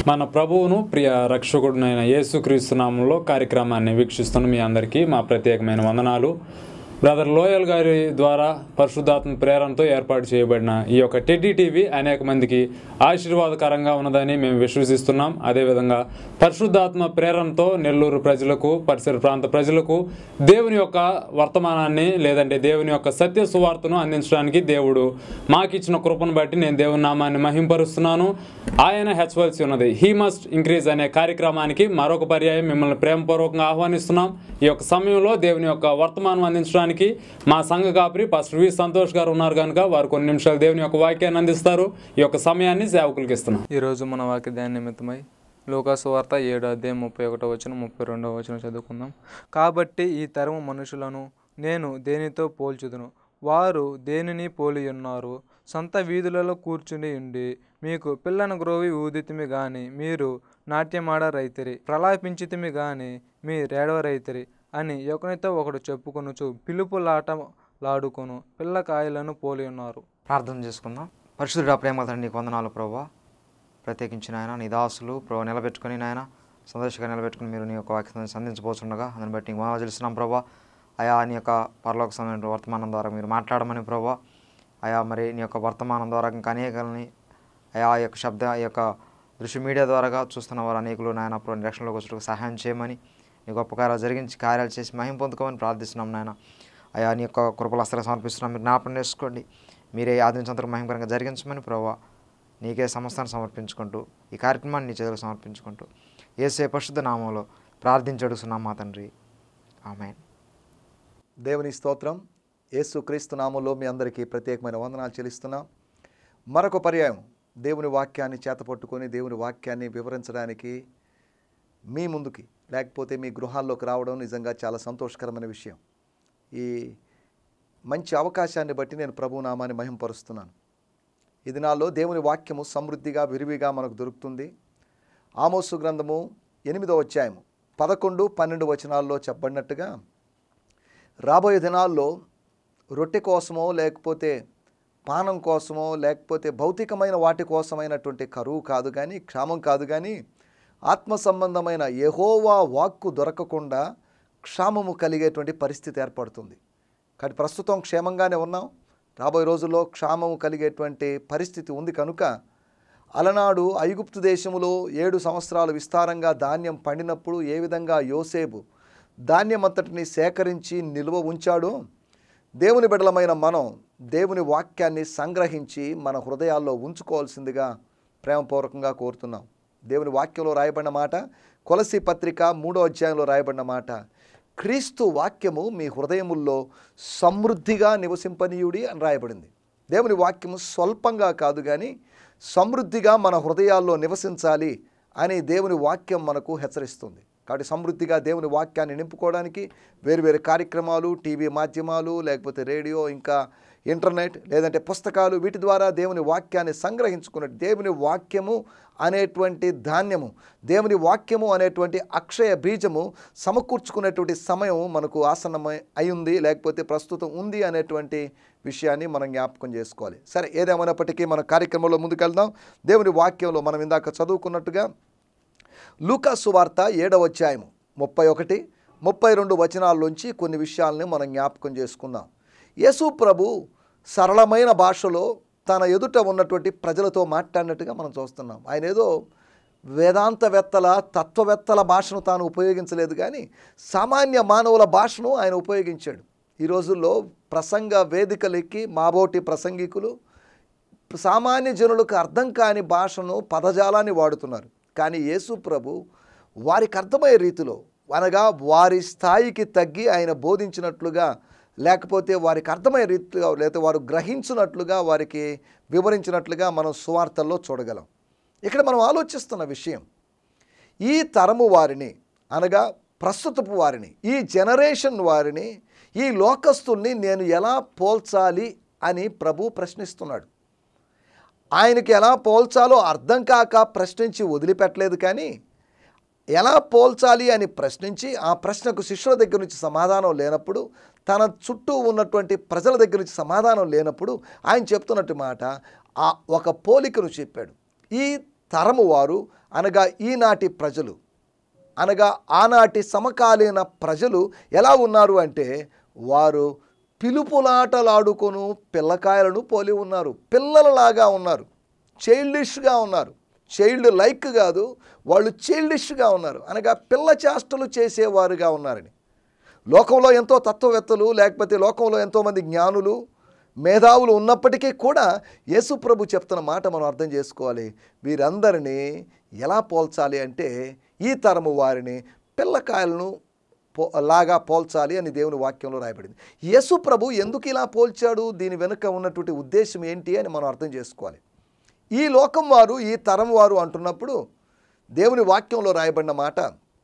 మన ప్రభువును ప్రియ రక్షకుడునైన యేసుక్రీస్తు నామంలో కార్యక్రమాన్ని వీక్షిస్తున్న మీ అందరికీ మా ప్రత్యేకమైన వందనాలు బ్రదర్ లోయల్ గారి ద్వారా పరిశుద్ధాత్మ ప్రేరణతో ఏర్పాటు చేయబడిన ఈ యొక్క టెడ్డీ టీవీ అనేక మందికి ఆశీర్వాదకరంగా ఉన్నదని మేము విశ్వసిస్తున్నాం అదేవిధంగా పరిశుద్ధాత్మ ప్రేరణతో నెల్లూరు ప్రజలకు పరిసర ప్రాంత ప్రజలకు దేవుని యొక్క వర్తమానాన్ని లేదంటే దేవుని యొక్క సత్య సువార్తను అందించడానికి దేవుడు మాకిచ్చిన కృపను బట్టి నేను దేవుని నామాన్ని మహింపరుస్తున్నాను ఆయన హెచ్చవలసి ఉన్నది హీ మస్ట్ ఇంక్రీజ్ అనే కార్యక్రమానికి మరొక పర్యాయం మిమ్మల్ని ప్రేమపూర్వకంగా ఆహ్వానిస్తున్నాం ఈ యొక్క సమయంలో దేవుని యొక్క వర్తమానం అందించడానికి మా సంఘ కాపరి పాస్టర్ వి సంతోష్ గారు ఉన్నారు కనుక వారు కొన్ని నిమిషాలు దేవుని యొక్క వాక్యాన్ని అందిస్తారు ఈ యొక్క సమయాన్ని సేవకులకి ఇస్తున్నాం ఈరోజు మన వాక్య ధ్యాన నిమిత్తమై లోకాసు వార్త ఏడు అధ్యాయం ముప్పై ఒకటో వచ్చిన ముప్పై రెండవ వచ్చిన చదువుకుందాం కాబట్టి ఈ తరము మనుషులను నేను దేనితో పోల్చుదును వారు దేనిని పోలి ఉన్నారు సొంత వీధులలో కూర్చుని ఉండి మీకు పిల్లను గ్రోవి ఊదితిమి గాని మీరు నాట్యమాడ రైతిరి ప్రలాపించితిమి గాని మీ రేడవ రైతిరి అని ఒకనితో ఒకడు చెప్పుకొనుచు పిలుపులాట లాడుకొను పిల్లకాయలను పోలి ఉన్నారు ప్రార్థన చేసుకుందాం పరిశుద్ధుడా ప్రేమ తండ్రి నీకు వందనాలు ప్రభా ప్రత్యేకించిన ఆయన నీ దాసులు ప్రభా నిలబెట్టుకుని నాయన సందర్శకంగా నిలబెట్టుకుని మీరు నీ యొక్క వాక్యాన్ని సంధించబోతుండగా దాన్ని బట్టి నీకు వందనాలు తెలుస్తున్నాం ప్రభా అయా నీ యొక్క పరలోక సమయం వర్తమానం ద్వారా మీరు మాట్లాడమని ప్రభా అయా మరి నీ యొక్క వర్తమానం ద్వారా ఇంకా అనేకల్ని అయా ఈ యొక్క శబ్ద ఈ యొక్క దృశ్య మీడియా ద్వారాగా చూస్తున్న వారు అనేకులు నాయన ప్రభు రక్షణలోకి వచ్చేందుకు సహాయం చేయమని నీ గొప్ప కార్యాలు జరిగించి కార్యాలు చేసి మహిం పొందుకోమని ప్రార్థిస్తున్నాం నాయన అయా నీ యొక్క కృపల అస్త్రం సమర్పిస్తున్నాం మీరు జ్ఞాపకం చేసుకోండి మీరే ఆదించంతకు మహిమకరంగా జరిగించమని ప్రభావ నీకే సంస్థను సమర్పించుకుంటూ ఈ కార్యక్రమాన్ని నీ చేతులకు సమర్పించుకుంటూ ఏసే పరిశుద్ధ నామంలో ప్రార్థించడుస్తున్నాం మా తండ్రి ఆమె దేవుని స్తోత్రం యేసు క్రీస్తు నామంలో మీ అందరికీ ప్రత్యేకమైన వందనాలు చెల్లిస్తున్నాం మరొక పర్యాయం దేవుని వాక్యాన్ని చేతపట్టుకొని దేవుని వాక్యాన్ని వివరించడానికి మీ ముందుకి లేకపోతే మీ గృహాల్లోకి రావడం నిజంగా చాలా సంతోషకరమైన విషయం ఈ మంచి అవకాశాన్ని బట్టి నేను ప్రభు నామాన్ని మహింపరుస్తున్నాను ఈ దినాల్లో దేవుని వాక్యము సమృద్ధిగా విరివిగా మనకు దొరుకుతుంది ఆమోసు గ్రంథము ఎనిమిదో అధ్యాయము పదకొండు పన్నెండు వచనాల్లో చెప్పబడినట్టుగా రాబోయే దినాల్లో రొట్టె కోసమో లేకపోతే పానం కోసమో లేకపోతే భౌతికమైన వాటి కోసమైనటువంటి కరువు కాదు కానీ క్షామం కాదు కానీ ఆత్మ సంబంధమైన యహోవా వాక్కు దొరకకుండా క్షామము కలిగేటువంటి పరిస్థితి ఏర్పడుతుంది కానీ ప్రస్తుతం క్షేమంగానే ఉన్నాం రాబోయే రోజుల్లో క్షామము కలిగేటువంటి పరిస్థితి ఉంది కనుక అలనాడు ఐగుప్తు దేశములో ఏడు సంవత్సరాలు విస్తారంగా ధాన్యం పండినప్పుడు ఏ విధంగా యోసేపు ధాన్యం అంతటిని సేకరించి నిల్వ ఉంచాడో దేవుని బిడలమైన మనం దేవుని వాక్యాన్ని సంగ్రహించి మన హృదయాల్లో ఉంచుకోవాల్సిందిగా ప్రేమపూర్వకంగా కోరుతున్నాం దేవుని వాక్యంలో రాయబడిన మాట కొలసి పత్రిక మూడో అధ్యాయంలో రాయబడిన మాట క్రీస్తు వాక్యము మీ హృదయముల్లో సమృద్ధిగా నివసింపనీయుడి అని రాయబడింది దేవుని వాక్యము స్వల్పంగా కాదు కానీ సమృద్ధిగా మన హృదయాల్లో నివసించాలి అని దేవుని వాక్యం మనకు హెచ్చరిస్తుంది కాబట్టి సమృద్ధిగా దేవుని వాక్యాన్ని నింపుకోవడానికి వేరు వేరు కార్యక్రమాలు టీవీ మాధ్యమాలు లేకపోతే రేడియో ఇంకా ఇంటర్నెట్ లేదంటే పుస్తకాలు వీటి ద్వారా దేవుని వాక్యాన్ని సంగ్రహించుకున్న దేవుని వాక్యము అనేటువంటి ధాన్యము దేవుని వాక్యము అనేటువంటి అక్షయ బీజము సమకూర్చుకునేటువంటి సమయం మనకు ఆసన్నమై అయింది లేకపోతే ప్రస్తుతం ఉంది అనేటువంటి విషయాన్ని మనం జ్ఞాపకం చేసుకోవాలి సరే ఏదేమైనప్పటికీ మన కార్యక్రమంలో ముందుకెళ్దాం దేవుని వాక్యంలో మనం ఇందాక చదువుకున్నట్టుగా లూకా సువార్త ఏడవ అధ్యాయము ముప్పై ఒకటి ముప్పై రెండు వచనాల్లోంచి కొన్ని విషయాలని మనం జ్ఞాపకం చేసుకుందాం యేసు ప్రభు సరళమైన భాషలో తన ఎదుట ఉన్నటువంటి ప్రజలతో మాట్లాడినట్టుగా మనం చూస్తున్నాం ఆయన ఏదో వేదాంతవేత్తల తత్వవేత్తల భాషను తాను ఉపయోగించలేదు కానీ సామాన్య మానవుల భాషను ఆయన ఉపయోగించాడు ఈ రోజుల్లో ప్రసంగ వేదికలెక్కి మాబోటి ప్రసంగికులు సామాన్య జనులకు అర్థం కాని భాషను పదజాలాన్ని వాడుతున్నారు కానీ యేసు ప్రభు వారికి అర్థమయ్యే రీతిలో అనగా వారి స్థాయికి తగ్గి ఆయన బోధించినట్లుగా లేకపోతే వారికి అర్థమయ్యే రీతిగా లేకపోతే వారు గ్రహించినట్లుగా వారికి వివరించినట్లుగా మనం సువార్తల్లో చూడగలం ఇక్కడ మనం ఆలోచిస్తున్న విషయం ఈ తరము వారిని అనగా ప్రస్తుతపు వారిని ఈ జనరేషన్ వారిని ఈ లోకస్తుల్ని నేను ఎలా పోల్చాలి అని ప్రభు ప్రశ్నిస్తున్నాడు ఆయనకి ఎలా పోల్చాలో అర్థం కాక ప్రశ్నించి వదిలిపెట్టలేదు కానీ ఎలా పోల్చాలి అని ప్రశ్నించి ఆ ప్రశ్నకు శిష్యుల దగ్గర నుంచి సమాధానం లేనప్పుడు తన చుట్టూ ఉన్నటువంటి ప్రజల దగ్గర నుంచి సమాధానం లేనప్పుడు ఆయన చెప్తున్నట్టు మాట ఆ ఒక పోలికను చెప్పాడు ఈ తరము వారు అనగా ఈనాటి ప్రజలు అనగా ఆనాటి సమకాలీన ప్రజలు ఎలా ఉన్నారు అంటే వారు పిలుపులాటలాడుకొను పిల్లకాయలను పోలి ఉన్నారు పిల్లలలాగా ఉన్నారు చైల్డిష్గా ఉన్నారు చైల్డ్ లైక్ కాదు వాళ్ళు చైల్డిష్గా ఉన్నారు అనగా పిల్ల చేష్టలు చేసేవారుగా ఉన్నారని లోకంలో ఎంతో తత్వవేత్తలు లేకపోతే లోకంలో ఎంతోమంది జ్ఞానులు మేధావులు ఉన్నప్పటికీ కూడా యేసు ప్రభు చెప్తున్న మాట మనం అర్థం చేసుకోవాలి వీరందరినీ ఎలా పోల్చాలి అంటే ఈ తరము వారిని పిల్లకాయలను పో లాగా పోల్చాలి అని దేవుని వాక్యంలో రాయబడింది యేసు ప్రభు ఎందుకు ఇలా పోల్చాడు దీని వెనుక ఉన్నటువంటి ఉద్దేశం ఏంటి అని మనం అర్థం చేసుకోవాలి ఈ లోకం వారు ఈ తరం వారు అంటున్నప్పుడు దేవుని వాక్యంలో రాయబడిన మాట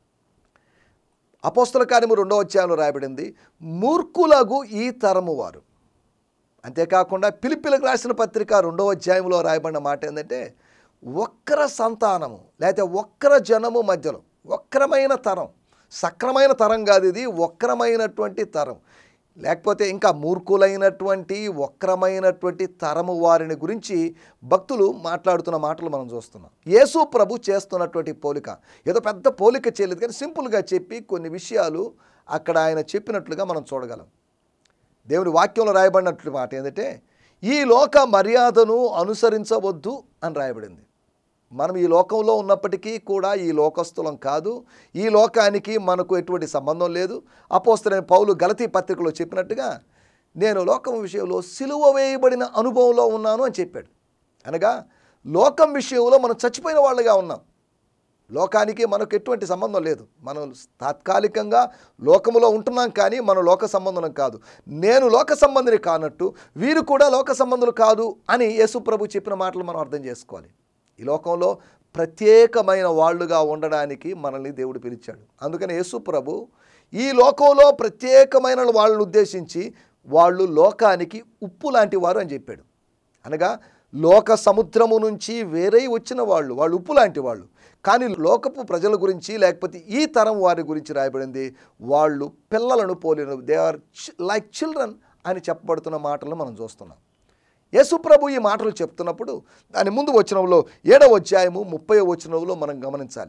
అపోస్తల కార్యము రెండో అధ్యాయంలో రాయబడింది మూర్ఖులగు ఈ తరము వారు అంతేకాకుండా పిలిపిలకు రాసిన పత్రిక రెండవ అధ్యాయంలో రాయబడిన మాట ఏంటంటే ఒక్కర సంతానము లేకపోతే ఒక్కర జనము మధ్యలో వక్రమైన తరం సక్రమైన తరం కాదు ఇది వక్రమైనటువంటి తరం లేకపోతే ఇంకా మూర్ఖులైనటువంటి వక్రమైనటువంటి తరము వారిని గురించి భక్తులు మాట్లాడుతున్న మాటలు మనం చూస్తున్నాం యేసు ప్రభు చేస్తున్నటువంటి పోలిక ఏదో పెద్ద పోలిక చేయలేదు కానీ సింపుల్గా చెప్పి కొన్ని విషయాలు అక్కడ ఆయన చెప్పినట్లుగా మనం చూడగలం దేవుని వాక్యంలో రాయబడినట్లు మాట ఏంటంటే ఈ లోక మర్యాదను అనుసరించవద్దు అని రాయబడింది మనం ఈ లోకంలో ఉన్నప్పటికీ కూడా ఈ లోకస్తులం కాదు ఈ లోకానికి మనకు ఎటువంటి సంబంధం లేదు అపోస్తలైన పౌలు గలతీ పత్రికలో చెప్పినట్టుగా నేను లోకం విషయంలో సిలువ వేయబడిన అనుభవంలో ఉన్నాను అని చెప్పాడు అనగా లోకం విషయంలో మనం చచ్చిపోయిన వాళ్ళుగా ఉన్నాం లోకానికి మనకు ఎటువంటి సంబంధం లేదు మనం తాత్కాలికంగా లోకములో ఉంటున్నాం కానీ మనం లోక సంబంధం కాదు నేను లోక సంబంధిని కానట్టు వీరు కూడా లోక సంబంధులు కాదు అని యేసు ప్రభు చెప్పిన మాటలు మనం అర్థం చేసుకోవాలి ఈ లోకంలో ప్రత్యేకమైన వాళ్ళుగా ఉండడానికి మనల్ని దేవుడు పిలిచాడు అందుకని యేసు ప్రభు ఈ లోకంలో ప్రత్యేకమైన వాళ్ళని ఉద్దేశించి వాళ్ళు లోకానికి ఉప్పు లాంటి వారు అని చెప్పాడు అనగా లోక సముద్రము నుంచి వేరే వచ్చిన వాళ్ళు వాళ్ళు ఉప్పు లాంటి వాళ్ళు కానీ లోకపు ప్రజల గురించి లేకపోతే ఈ తరం వారి గురించి రాయబడింది వాళ్ళు పిల్లలను పోలిన దే ఆర్ లైక్ చిల్డ్రన్ అని చెప్పబడుతున్న మాటలను మనం చూస్తున్నాం యేసుప్రభు ఈ మాటలు చెప్తున్నప్పుడు దాని ముందు వచనంలో ఏడవ అధ్యాయము ముప్పై వచనంలో మనం గమనించాలి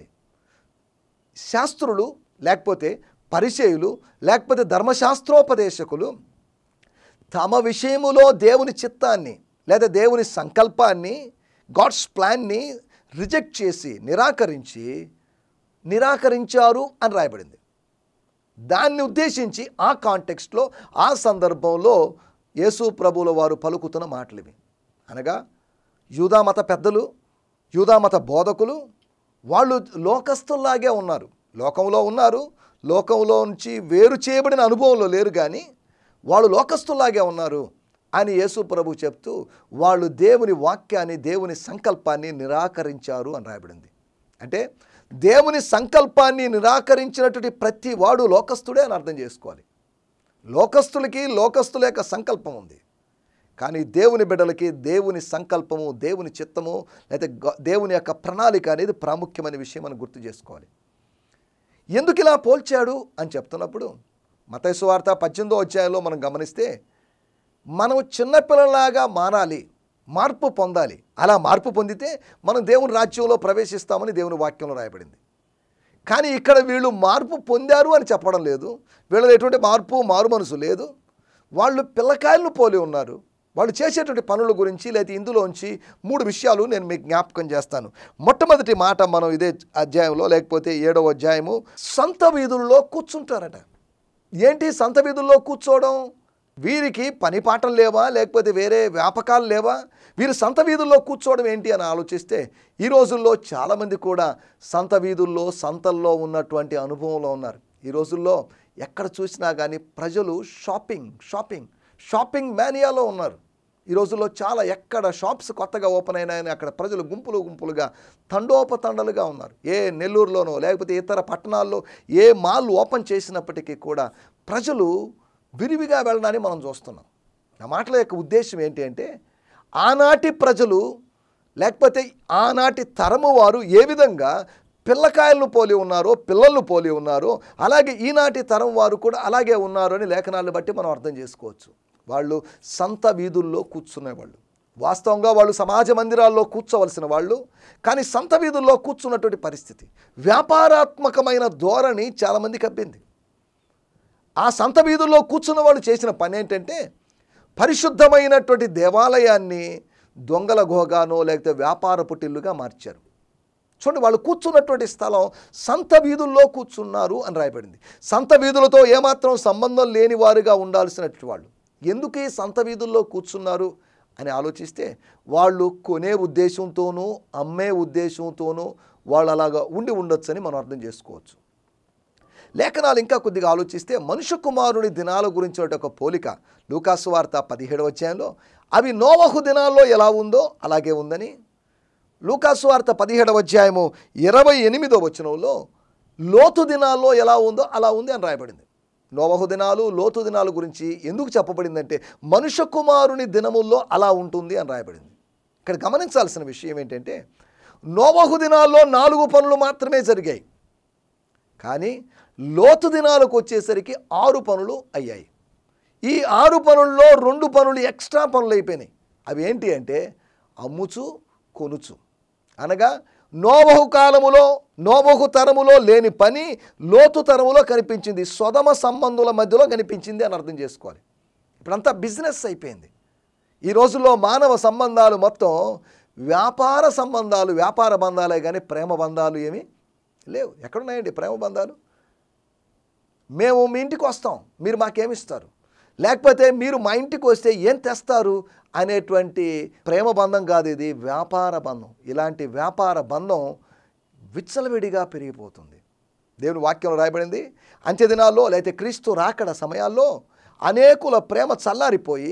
శాస్త్రులు లేకపోతే పరిచయులు లేకపోతే ధర్మశాస్త్రోపదేశకులు తమ విషయములో దేవుని చిత్తాన్ని లేదా దేవుని సంకల్పాన్ని గాడ్స్ ప్లాన్ని రిజెక్ట్ చేసి నిరాకరించి నిరాకరించారు అని రాయబడింది దాన్ని ఉద్దేశించి ఆ కాంటెక్స్ట్లో ఆ సందర్భంలో యేసు ప్రభువుల వారు పలుకుతున్న మాటలు ఇవి అనగా యూదామత పెద్దలు యూదామత బోధకులు వాళ్ళు లోకస్తుల్లాగే ఉన్నారు లోకంలో ఉన్నారు లోకంలో నుంచి వేరు చేయబడిన అనుభవంలో లేరు కానీ వాళ్ళు లోకస్తుల్లాగే ఉన్నారు అని యేసు ప్రభు చెప్తూ వాళ్ళు దేవుని వాక్యాన్ని దేవుని సంకల్పాన్ని నిరాకరించారు అని రాయబడింది అంటే దేవుని సంకల్పాన్ని నిరాకరించినటువంటి ప్రతి వాడు లోకస్తుడే అని అర్థం చేసుకోవాలి లోకస్తులకి లోకస్తుల యొక్క సంకల్పం ఉంది కానీ దేవుని బిడ్డలకి దేవుని సంకల్పము దేవుని చిత్తము లేదా గ- దేవుని యొక్క ప్రణాళిక అనేది ప్రాముఖ్యమైన విషయం మనం గుర్తు చేసుకోవాలి ఎందుకు ఇలా పోల్చాడు అని చెప్తున్నప్పుడు మతైసు వార్త పద్దెనిమిదో అధ్యాయంలో మనం గమనిస్తే మనం చిన్నపిల్లలాగా మారాలి మార్పు పొందాలి అలా మార్పు పొందితే మనం దేవుని రాజ్యంలో ప్రవేశిస్తామని దేవుని వాక్యంలో రాయబడింది కానీ ఇక్కడ వీళ్ళు మార్పు పొందారు అని చెప్పడం లేదు వీళ్ళలో ఎటువంటి మార్పు మారు మనసు లేదు వాళ్ళు పిల్లకాయలను పోలి ఉన్నారు వాళ్ళు చేసేటువంటి పనుల గురించి లేదా ఇందులోంచి మూడు విషయాలు నేను మీకు జ్ఞాపకం చేస్తాను మొట్టమొదటి మాట మనం ఇదే అధ్యాయంలో లేకపోతే ఏడవ అధ్యాయము సంత వీధుల్లో కూర్చుంటారట ఏంటి సంత వీధుల్లో కూర్చోవడం వీరికి పని పాటలు లేవా లేకపోతే వేరే వ్యాపకాలు లేవా వీరు సంత వీధుల్లో కూర్చోవడం ఏంటి అని ఆలోచిస్తే ఈ రోజుల్లో చాలామంది కూడా సంత వీధుల్లో సంతల్లో ఉన్నటువంటి అనుభవంలో ఉన్నారు ఈ రోజుల్లో ఎక్కడ చూసినా కానీ ప్రజలు షాపింగ్ షాపింగ్ షాపింగ్ మేనియాలో ఉన్నారు ఈ రోజుల్లో చాలా ఎక్కడ షాప్స్ కొత్తగా ఓపెన్ అయినాయని అక్కడ ప్రజలు గుంపులు గుంపులుగా తండోపతండలుగా ఉన్నారు ఏ నెల్లూరులోనో లేకపోతే ఇతర పట్టణాల్లో ఏ మాల్ ఓపెన్ చేసినప్పటికీ కూడా ప్రజలు విరివిగా వెళ్ళడాన్ని మనం చూస్తున్నాం నా మాటల యొక్క ఉద్దేశం ఏంటి అంటే ఆనాటి ప్రజలు లేకపోతే ఆనాటి తరము వారు ఏ విధంగా పిల్లకాయలను పోలి ఉన్నారో పిల్లలను పోలి ఉన్నారో అలాగే ఈనాటి తరం వారు కూడా అలాగే ఉన్నారు అని లేఖనాలను బట్టి మనం అర్థం చేసుకోవచ్చు వాళ్ళు సంత వీధుల్లో కూర్చునేవాళ్ళు వాస్తవంగా వాళ్ళు సమాజ మందిరాల్లో కూర్చోవలసిన వాళ్ళు కానీ సంత వీధుల్లో కూర్చున్నటువంటి పరిస్థితి వ్యాపారాత్మకమైన ధోరణి చాలామంది కబ్బింది ఆ సంత వీధుల్లో కూర్చున్న వాళ్ళు చేసిన పని ఏంటంటే పరిశుద్ధమైనటువంటి దేవాలయాన్ని దొంగల గోగానో లేకపోతే వ్యాపార పుట్టిల్లుగా మార్చారు చూడండి వాళ్ళు కూర్చున్నటువంటి స్థలం సంత వీధుల్లో కూర్చున్నారు అని రాయబడింది సంత వీధులతో ఏమాత్రం సంబంధం లేని వారుగా ఉండాల్సినటువంటి వాళ్ళు ఎందుకు ఈ సంత వీధుల్లో కూర్చున్నారు అని ఆలోచిస్తే వాళ్ళు కొనే ఉద్దేశంతోనూ అమ్మే ఉద్దేశంతోనూ వాళ్ళు అలాగా ఉండి ఉండొచ్చని మనం అర్థం చేసుకోవచ్చు లేఖనాలు ఇంకా కొద్దిగా ఆలోచిస్తే మనుష్య కుమారుని దినాల గురించి ఒక పోలిక లూకాసు వార్త పదిహేడవ అధ్యాయంలో అవి నోవహు దినాల్లో ఎలా ఉందో అలాగే ఉందని లూకాసు వార్త పదిహేడవ అధ్యాయము ఇరవై ఎనిమిదో వచనంలో లోతు దినాల్లో ఎలా ఉందో అలా ఉంది అని రాయబడింది నోవహు దినాలు లోతు దినాల గురించి ఎందుకు చెప్పబడిందంటే మనుష్య కుమారుని దినముల్లో అలా ఉంటుంది అని రాయబడింది ఇక్కడ గమనించాల్సిన విషయం ఏంటంటే నోవహు దినాల్లో నాలుగు పనులు మాత్రమే జరిగాయి కానీ లోతు దినాలకు వచ్చేసరికి ఆరు పనులు అయ్యాయి ఈ ఆరు పనుల్లో రెండు పనులు ఎక్స్ట్రా పనులు అయిపోయినాయి అవి ఏంటి అంటే అమ్ముచు కొనుచు అనగా నోబహు కాలములో నోబహు తరములో లేని పని లోతు తరములో కనిపించింది సొదమ సంబంధుల మధ్యలో కనిపించింది అని అర్థం చేసుకోవాలి ఇప్పుడంతా బిజినెస్ అయిపోయింది ఈ రోజుల్లో మానవ సంబంధాలు మొత్తం వ్యాపార సంబంధాలు వ్యాపార బంధాలే కానీ ప్రేమ బంధాలు ఏమీ లేవు ఎక్కడున్నాయండి ప్రేమ బంధాలు మేము మీ ఇంటికి వస్తాం మీరు మాకేమిస్తారు లేకపోతే మీరు మా ఇంటికి వస్తే ఏం తెస్తారు అనేటువంటి ప్రేమ బంధం కాదు ఇది వ్యాపార బంధం ఇలాంటి వ్యాపార బంధం విచ్చలవిడిగా పెరిగిపోతుంది దేవుని వాక్యంలో రాయబడింది అంత్య దినాల్లో లేకపోతే క్రీస్తు రాకడ సమయాల్లో అనేకుల ప్రేమ చల్లారిపోయి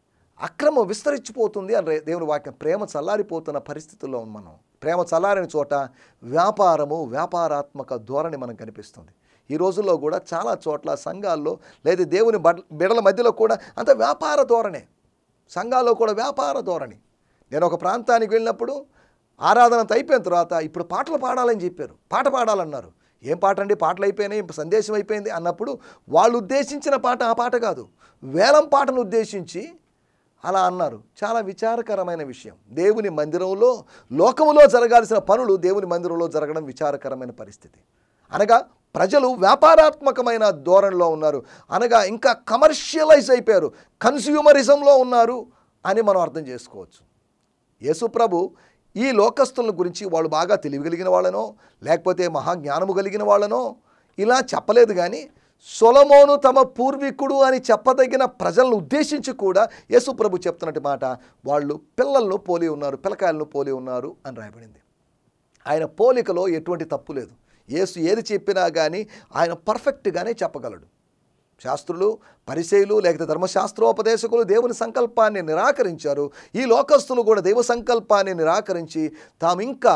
అక్రమం విస్తరించిపోతుంది అని రే- దేవుని వాక్యం ప్రేమ చల్లారిపోతున్న పరిస్థితుల్లో ఉన్నాం మనం ప్రేమ చల్లారిన చోట వ్యాపారము వ్యాపారాత్మక ధోరణి మనకు కనిపిస్తుంది ఈ రోజుల్లో కూడా చాలా చోట్ల సంఘాల్లో లేదా దేవుని బడ్- బిడల మధ్యలో కూడా అంత వ్యాపార ధోరణే సంఘాల్లో కూడా వ్యాపార ధోరణి నేను ఒక ప్రాంతానికి వెళ్ళినప్పుడు ఆరాధన అంతా అయిపోయిన తర్వాత ఇప్పుడు పాటలు పాడాలని చెప్పారు పాట పాడాలన్నారు ఏం పాట అండి పాటలు అయిపోయినాయి ఇప్పుడు సందేశం అయిపోయింది అన్నప్పుడు వాళ్ళు ఉద్దేశించిన పాట ఆ పాట కాదు వేలం పాటను ఉద్దేశించి అలా అన్నారు చాలా విచారకరమైన విషయం దేవుని మందిరంలో లోకములో జరగాల్సిన పనులు దేవుని మందిరంలో జరగడం విచారకరమైన పరిస్థితి అనగా ప్రజలు వ్యాపారాత్మకమైన ధోరణిలో ఉన్నారు అనగా ఇంకా కమర్షియలైజ్ అయిపోయారు కన్స్యూమరిజంలో ఉన్నారు అని మనం అర్థం చేసుకోవచ్చు యేసు ప్రభు ఈ లోకస్తుల గురించి వాళ్ళు బాగా తెలియగలిగిన వాళ్ళనో లేకపోతే మహాజ్ఞానము కలిగిన వాళ్ళనో ఇలా చెప్పలేదు కానీ సొలమోను తమ పూర్వీకుడు అని చెప్పదగిన ప్రజలను ఉద్దేశించి కూడా యేసు ప్రభు చెప్తున్నట్టు మాట వాళ్ళు పిల్లలను పోలి ఉన్నారు పిల్లకాయలను పోలి ఉన్నారు అని రాయబడింది ఆయన పోలికలో ఎటువంటి తప్పు లేదు యేసు ఏది చెప్పినా కానీ ఆయన పర్ఫెక్ట్గానే చెప్పగలడు శాస్త్రులు పరిచయులు లేకపోతే ధర్మశాస్త్రోపదేశకులు దేవుని సంకల్పాన్ని నిరాకరించారు ఈ లోకస్తులు కూడా దైవ సంకల్పాన్ని నిరాకరించి తాము ఇంకా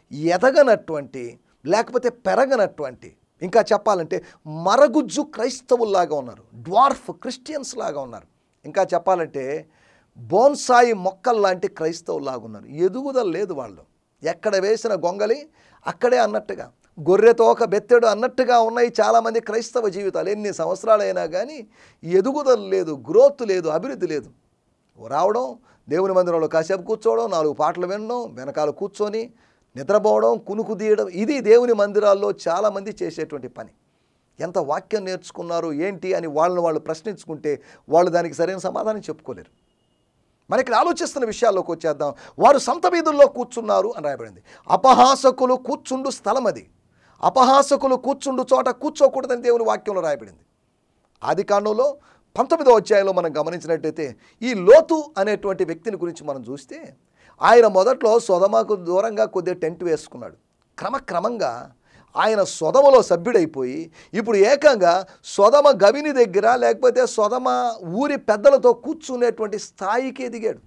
ఎదగనటువంటి లేకపోతే పెరగనటువంటి ఇంకా చెప్పాలంటే మరగుజ్జు క్రైస్తవుల్లాగా ఉన్నారు డ్వార్ఫ్ క్రిస్టియన్స్ లాగా ఉన్నారు ఇంకా చెప్పాలంటే బోన్సాయి మొక్కల్లాంటి క్రైస్తవులాగా ఉన్నారు ఎదుగుదల లేదు వాళ్ళు ఎక్కడ వేసిన గొంగలి అక్కడే అన్నట్టుగా గొర్రెతో ఒక బెత్తెడు అన్నట్టుగా ఉన్నాయి చాలామంది క్రైస్తవ జీవితాలు ఎన్ని సంవత్సరాలైనా కానీ ఎదుగుదల లేదు గ్రోత్ లేదు అభివృద్ధి లేదు రావడం దేవుని మందిరంలో కాసేపు కూర్చోవడం నాలుగు పాటలు వినడం వెనకాల కూర్చొని నిద్రపోవడం కునుకు తీయడం ఇది దేవుని మందిరాల్లో చాలామంది చేసేటువంటి పని ఎంత వాక్యం నేర్చుకున్నారు ఏంటి అని వాళ్ళని వాళ్ళు ప్రశ్నించుకుంటే వాళ్ళు దానికి సరైన సమాధానం చెప్పుకోలేరు మన ఇక్కడ ఆలోచిస్తున్న విషయాల్లోకి వచ్చేద్దాం వారు సంత వీధుల్లో కూర్చున్నారు అని రాయబడింది అపహాసకులు కూర్చుండు స్థలం అది అపహాసకులు కూర్చుండు చోట కూర్చోకూడదని దేవుని వాక్యంలో రాయబడింది ఆది కాండంలో పంతొమ్మిదో అధ్యాయంలో మనం గమనించినట్టయితే ఈ లోతు అనేటువంటి వ్యక్తిని గురించి మనం చూస్తే ఆయన మొదట్లో సొదమకు దూరంగా కొద్దిగా టెంట్ వేసుకున్నాడు క్రమక్రమంగా ఆయన సొదమలో సభ్యుడైపోయి ఇప్పుడు ఏకంగా సొదమ గవిని దగ్గర లేకపోతే సొదమ ఊరి పెద్దలతో కూర్చునేటువంటి స్థాయికి ఎదిగాడు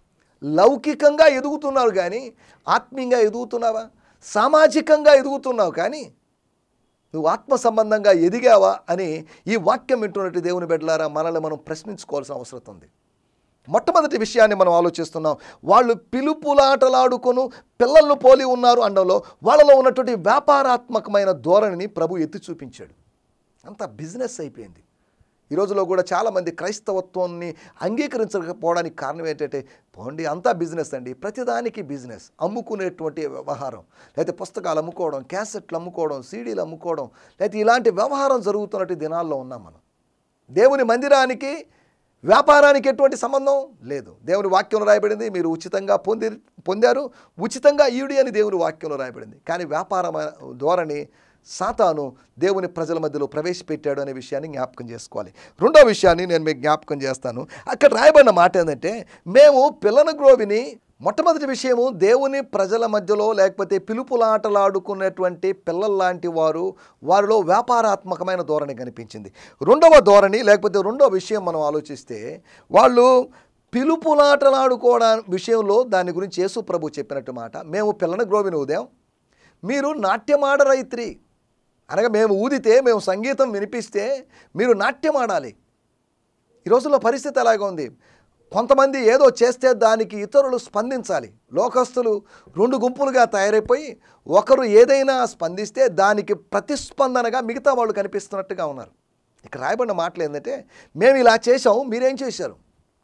లౌకికంగా ఎదుగుతున్నారు కానీ ఆత్మీయంగా ఎదుగుతున్నావా సామాజికంగా ఎదుగుతున్నావు కానీ నువ్వు ఆత్మ సంబంధంగా ఎదిగావా అని ఈ వాక్యం వింటున్నట్టు దేవుని బిడ్డలారా మనల్ని మనం ప్రశ్నించుకోవాల్సిన అవసరం ఉంది మొట్టమొదటి విషయాన్ని మనం ఆలోచిస్తున్నాం వాళ్ళు పిలుపులాటలాడుకొను పిల్లలను పోలి ఉన్నారు అనడంలో వాళ్ళలో ఉన్నటువంటి వ్యాపారాత్మకమైన ధోరణిని ప్రభు ఎత్తి చూపించాడు అంత బిజినెస్ అయిపోయింది ఈ రోజులో కూడా చాలామంది క్రైస్తవత్వాన్ని అంగీకరించకపోవడానికి కారణం ఏంటంటే పోండి అంతా బిజినెస్ అండి ప్రతిదానికి బిజినెస్ అమ్ముకునేటువంటి వ్యవహారం లేకపోతే పుస్తకాలు అమ్ముకోవడం క్యాసెట్లు అమ్ముకోవడం సీడీలు అమ్ముకోవడం లేకపోతే ఇలాంటి వ్యవహారం జరుగుతున్నట్టు దినాల్లో ఉన్నాం మనం దేవుని మందిరానికి వ్యాపారానికి ఎటువంటి సంబంధం లేదు దేవుని వాక్యంలో రాయబడింది మీరు ఉచితంగా పొంది పొందారు ఉచితంగా ఈడి అని దేవుని వాక్యంలో రాయబడింది కానీ వ్యాపారం ధోరణి సాతాను దేవుని ప్రజల మధ్యలో ప్రవేశపెట్టాడు అనే విషయాన్ని జ్ఞాపకం చేసుకోవాలి రెండో విషయాన్ని నేను మీకు జ్ఞాపకం చేస్తాను అక్కడ రాయబడిన మాట ఏంటంటే మేము పిల్లన గ్రోవిని మొట్టమొదటి విషయము దేవుని ప్రజల మధ్యలో లేకపోతే పిలుపులాటలాడుకునేటువంటి పిల్లల్లాంటి వారు వారిలో వ్యాపారాత్మకమైన ధోరణి కనిపించింది రెండవ ధోరణి లేకపోతే రెండవ విషయం మనం ఆలోచిస్తే వాళ్ళు పిలుపులాటలాడుకోవడం విషయంలో దాని గురించి యేసు ప్రభు చెప్పినట్టు మాట మేము పిల్లన గ్రోవిని ఉదయం మీరు నాట్యమాడరైత్రి అనగా మేము ఊదితే మేము సంగీతం వినిపిస్తే మీరు నాట్యం ఆడాలి ఈ రోజుల్లో పరిస్థితి ఎలాగ ఉంది కొంతమంది ఏదో చేస్తే దానికి ఇతరులు స్పందించాలి లోకస్తులు రెండు గుంపులుగా తయారైపోయి ఒకరు ఏదైనా స్పందిస్తే దానికి ప్రతిస్పందనగా మిగతా వాళ్ళు కనిపిస్తున్నట్టుగా ఉన్నారు ఇక్కడ రాయబడిన మాటలు ఏంటంటే మేము ఇలా చేసాం మీరేం చేశారు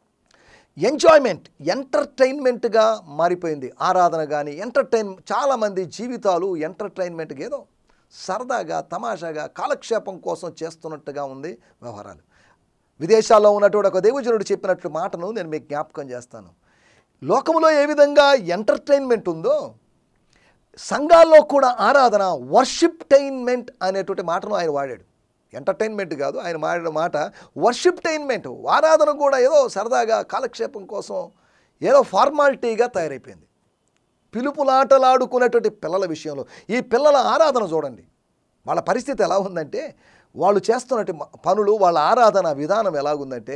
ఎంజాయ్మెంట్ ఎంటర్టైన్మెంట్గా మారిపోయింది ఆరాధన కానీ ఎంటర్టైన్ చాలామంది జీవితాలు ఎంటర్టైన్మెంట్గా ఏదో సరదాగా తమాషాగా కాలక్షేపం కోసం చేస్తున్నట్టుగా ఉంది వ్యవహారాలు విదేశాల్లో ఉన్నటువంటి ఒక దేవజనుడు చెప్పినట్లు మాటను నేను మీకు జ్ఞాపకం చేస్తాను లోకంలో ఏ విధంగా ఎంటర్టైన్మెంట్ ఉందో సంఘాల్లో కూడా ఆరాధన వర్షిప్టైన్మెంట్ అనేటువంటి మాటను ఆయన వాడాడు ఎంటర్టైన్మెంట్ కాదు ఆయన మాడిన మాట వర్షిప్టైన్మెంట్ ఆరాధన కూడా ఏదో సరదాగా కాలక్షేపం కోసం ఏదో ఫార్మాలిటీగా తయారైపోయింది పిలుపులాటలాడుకునేటువంటి పిల్లల విషయంలో ఈ పిల్లల ఆరాధన చూడండి వాళ్ళ పరిస్థితి ఎలా ఉందంటే వాళ్ళు చేస్తున్నటువంటి మ- పనులు వాళ్ళ ఆరాధన విధానం ఎలాగుందంటే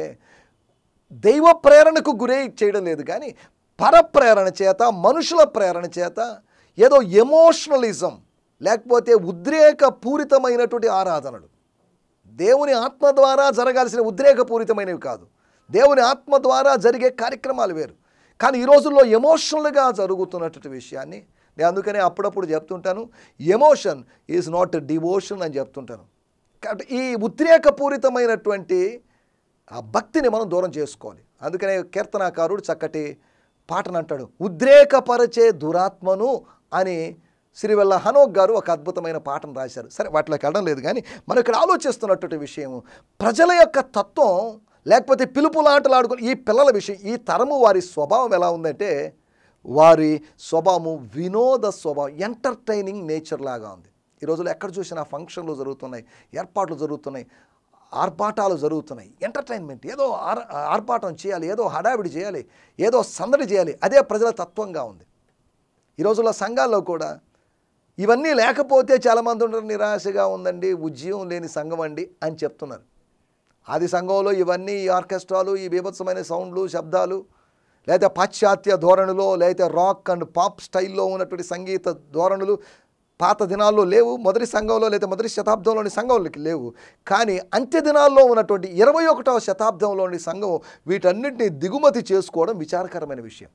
దైవ ప్రేరణకు గురై చేయడం లేదు కానీ పరప్రేరణ చేత మనుషుల ప్రేరణ చేత ఏదో ఎమోషనలిజం లేకపోతే ఉద్రేక పూరితమైనటువంటి ఆరాధనలు దేవుని ఆత్మ ద్వారా జరగాల్సిన ఉద్రేకపూరితమైనవి కాదు దేవుని ఆత్మ ద్వారా జరిగే కార్యక్రమాలు వేరు కానీ ఈ రోజుల్లో ఎమోషనల్గా జరుగుతున్నటువంటి విషయాన్ని నేను అందుకనే అప్పుడప్పుడు చెప్తుంటాను ఎమోషన్ ఈజ్ నాట్ డివోషన్ అని చెప్తుంటాను కాబట్టి ఈ ఉద్రేకపూరితమైనటువంటి ఆ భక్తిని మనం దూరం చేసుకోవాలి అందుకనే కీర్తనాకారుడు చక్కటి పాటను అంటాడు ఉద్రేకపరచే దురాత్మను అని సిరివెల్ల హనోక్ గారు ఒక అద్భుతమైన పాటను రాశారు సరే వాటిలోకి వెళ్ళడం లేదు కానీ మనం ఇక్కడ ఆలోచిస్తున్నటువంటి విషయం ప్రజల యొక్క తత్వం లేకపోతే పిలుపులాటలాడుకుని ఈ పిల్లల విషయం ఈ తరము వారి స్వభావం ఎలా ఉందంటే వారి స్వభావము వినోద స్వభావం ఎంటర్టైనింగ్ నేచర్ లాగా ఉంది ఈ రోజుల్లో ఎక్కడ చూసినా ఫంక్షన్లు జరుగుతున్నాయి ఏర్పాట్లు జరుగుతున్నాయి ఆర్భాటాలు జరుగుతున్నాయి ఎంటర్టైన్మెంట్ ఏదో ఆర్ ఆర్భాటం చేయాలి ఏదో హడావిడి చేయాలి ఏదో సందడి చేయాలి అదే ప్రజల తత్వంగా ఉంది ఈ రోజుల్లో సంఘాల్లో కూడా ఇవన్నీ లేకపోతే చాలామంది ఉంటారు నిరాశగా ఉందండి ఉద్యమం లేని సంఘం అండి అని చెప్తున్నారు ఆది సంఘంలో ఇవన్నీ ఈ ఆర్కెస్ట్రాలు ఈ బీభత్సమైన సౌండ్లు శబ్దాలు లేదా పాశ్చాత్య ధోరణిలో లేదా రాక్ అండ్ పాప్ స్టైల్లో ఉన్నటువంటి సంగీత ధోరణులు పాత దినాల్లో లేవు మొదటి సంఘంలో లేదా మొదటి శతాబ్దంలోని సంఘంలోకి లేవు కానీ అంత్య దినాల్లో ఉన్నటువంటి ఇరవై ఒకటవ శతాబ్దంలోని సంఘం వీటన్నిటిని దిగుమతి చేసుకోవడం విచారకరమైన విషయం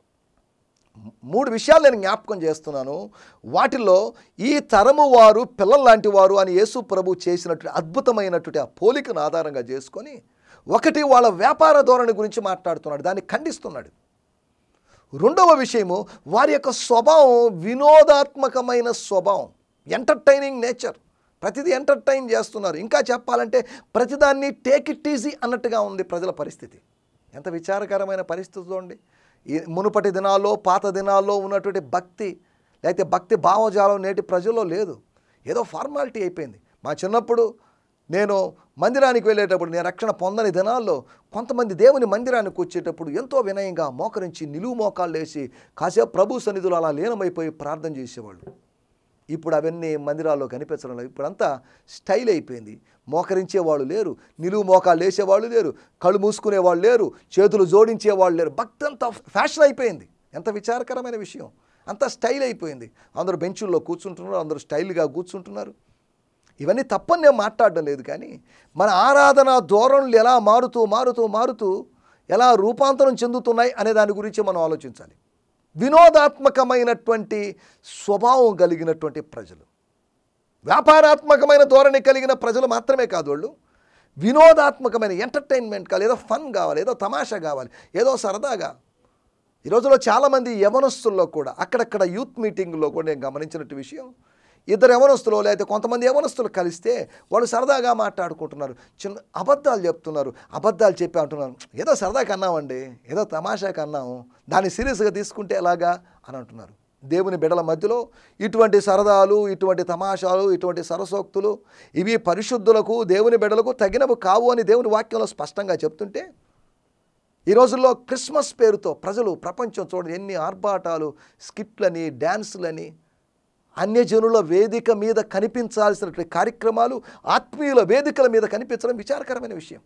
మూడు విషయాలు నేను జ్ఞాపకం చేస్తున్నాను వాటిల్లో ఈ తరము వారు పిల్లల్లాంటి వారు అని యేసు ప్రభు చేసినటువంటి అద్భుతమైనటువంటి ఆ పోలికను ఆధారంగా చేసుకొని ఒకటి వాళ్ళ వ్యాపార ధోరణి గురించి మాట్లాడుతున్నాడు దాన్ని ఖండిస్తున్నాడు రెండవ విషయము వారి యొక్క స్వభావం వినోదాత్మకమైన స్వభావం ఎంటర్టైనింగ్ నేచర్ ప్రతిదీ ఎంటర్టైన్ చేస్తున్నారు ఇంకా చెప్పాలంటే ప్రతిదాన్ని టేక్ ఇట్ ఈజీ అన్నట్టుగా ఉంది ప్రజల పరిస్థితి ఎంత విచారకరమైన పరిస్థితి చూడండి ఈ మునుపటి దినాల్లో పాత దినాల్లో ఉన్నటువంటి భక్తి లేకపోతే భక్తి భావజాలం నేటి ప్రజల్లో లేదు ఏదో ఫార్మాలిటీ అయిపోయింది మా చిన్నప్పుడు నేను మందిరానికి వెళ్ళేటప్పుడు నేను రక్షణ పొందని దినాల్లో కొంతమంది దేవుని మందిరానికి వచ్చేటప్పుడు ఎంతో వినయంగా మోకరించి నిలువు మోకాళ్ళు వేసి కాసేపు ప్రభు సన్నిధిలో అలా లీనమైపోయి ప్రార్థన చేసేవాళ్ళు ఇప్పుడు అవన్నీ మందిరాల్లో కనిపించడం లేదు ఇప్పుడంతా స్టైల్ అయిపోయింది మోకరించేవాళ్ళు లేరు నిలువు మోకాళ్ళు వేసేవాళ్ళు లేరు కళ్ళు మూసుకునేవాళ్ళు లేరు చేతులు జోడించేవాళ్ళు లేరు భక్తి అంతా ఫ్యాషన్ అయిపోయింది ఎంత విచారకరమైన విషయం అంత స్టైల్ అయిపోయింది అందరూ బెంచుల్లో కూర్చుంటున్నారు అందరూ స్టైల్గా కూర్చుంటున్నారు ఇవన్నీ తప్పని నేను మాట్లాడడం లేదు కానీ మన ఆరాధన ధోరణులు ఎలా మారుతూ మారుతూ మారుతూ ఎలా రూపాంతరం చెందుతున్నాయి అనే దాని గురించి మనం ఆలోచించాలి వినోదాత్మకమైనటువంటి స్వభావం కలిగినటువంటి ప్రజలు వ్యాపారాత్మకమైన ధోరణి కలిగిన ప్రజలు మాత్రమే కాదు వాళ్ళు వినోదాత్మకమైన ఎంటర్టైన్మెంట్ కావాలి ఏదో ఫన్ కావాలి ఏదో తమాషా కావాలి ఏదో సరదాగా ఈ రోజుల్లో చాలామంది యవనస్తుల్లో కూడా అక్కడక్కడ యూత్ మీటింగ్లో కూడా నేను గమనించినట్టు విషయం ఇద్దరు యవనస్తులు లేకపోతే కొంతమంది యవనస్తులు కలిస్తే వాళ్ళు సరదాగా మాట్లాడుకుంటున్నారు చిన్న అబద్ధాలు చెప్తున్నారు అబద్ధాలు చెప్పి అంటున్నారు ఏదో సరదాకి అన్నామండి ఏదో తమాషాకి అన్నాము దాన్ని సీరియస్గా తీసుకుంటే ఎలాగా అని అంటున్నారు దేవుని బిడల మధ్యలో ఇటువంటి సరదాలు ఇటువంటి తమాషాలు ఇటువంటి సరసోక్తులు ఇవి పరిశుద్ధులకు దేవుని బిడలకు తగినవి కావు అని దేవుని వాక్యంలో స్పష్టంగా చెప్తుంటే ఈ రోజుల్లో క్రిస్మస్ పేరుతో ప్రజలు ప్రపంచం చూడండి ఎన్ని ఆర్భాటాలు స్కిట్లని డ్యాన్సులని అన్యజనుల వేదిక మీద కనిపించాల్సినటువంటి కార్యక్రమాలు ఆత్మీయుల వేదికల మీద కనిపించడం విచారకరమైన విషయం